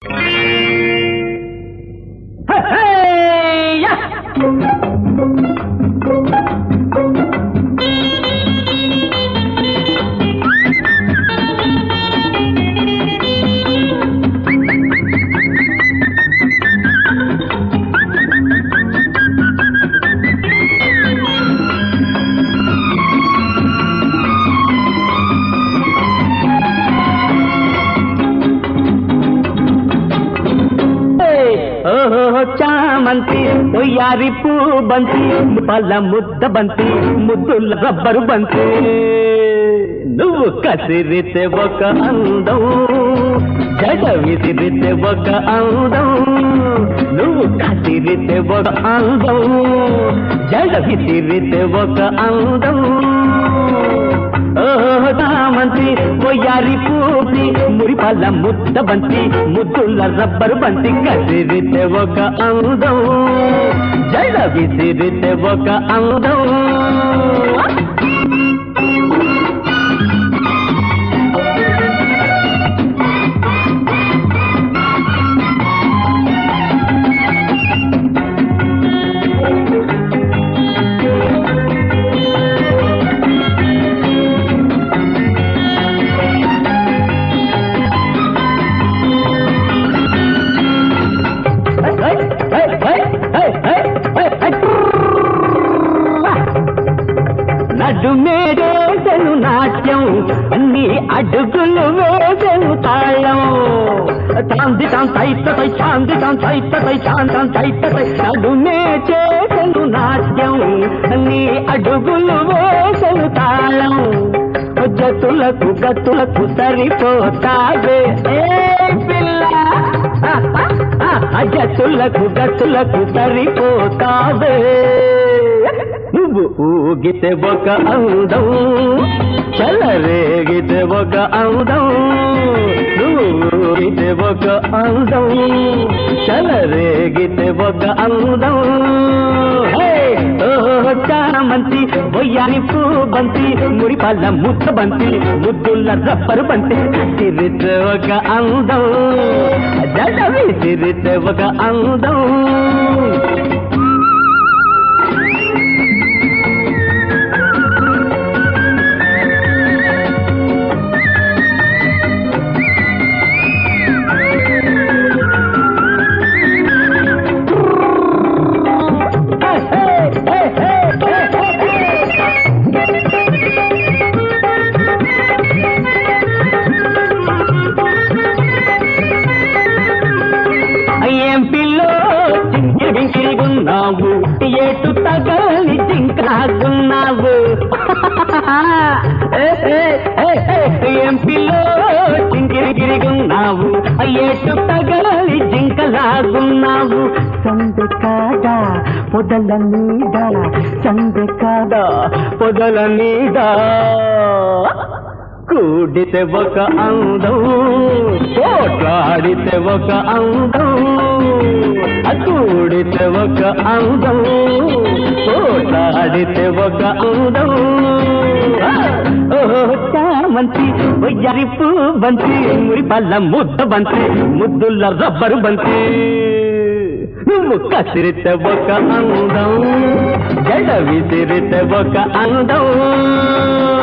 ఓహో చామంతి ఒయ్యారి పూ బంతి పళ్ళ ముద్ద బంతి ముద్దుల రబ్బరు బంతి నువ్వు కసిరితే ఒక అందం జడ విసిరితే ఒక అందం నువ్వు కసిరితే ఒక అందం జడ విసిరితే ఒక అందం ఓహో చామంతి ఒయ్యారి పూసి మురిపల్ల ముద్ద బంతి ముద్దుల రబ్బరు బంతి కసిరితే ఒక అందం జడ విసిరితే ఒక అందం నడుమేడేసను నాట్యం అన్ని అడుగులు వేసను తాళం చాంది తాం చైతై చాంది తాం చైతై చాంతం చైతై నడుమే చేసను నాట్యం అన్ని అడుగులు వేసను తాళం జతులకు గతులకు సరిపోతావే ఏ పిల్ల అజతులకు గతులకు సరిపోతావే నువ్వు ఊగితే ఒక అందం చలరేగితే ఒక అందం నువ్వు ఊగితే ఒక అందం చలరేగితే ఒక అందం హే! ఓ చామంతి బొయ్యాని పూ బంతి మురి పళ్ళ ముద్ద బంతి ముద్దుల రబ్బరు బంతి కసిరితే ఒక అందం జడ విసిరితే ఒక అందం ఏం పిల్లో చింకిరి బింకిరిగున్నావు ఏటు తగని జింకాగున్నావు ఏం పిల్లో చింకిరి గిరిగున్నావు ఏటు తగలి జింకలాగున్నావు సందె కాదా పొదల మీద సందె కాదా పొదల మీద కూడితే ఒక అందం పోట్లాడితే ఒక అందం కూడితే ఒక అందం పోట్లాడితే ఒక అందం ఓహో చామంతి ఒయ్యారి పూ బంతి మురి పళ్ళ ముద్ద బంతి ముద్దుల రబ్బరు బంతి నువ్వు కసిరితే ఒక అందం జడ విసిరితే ఒక అందం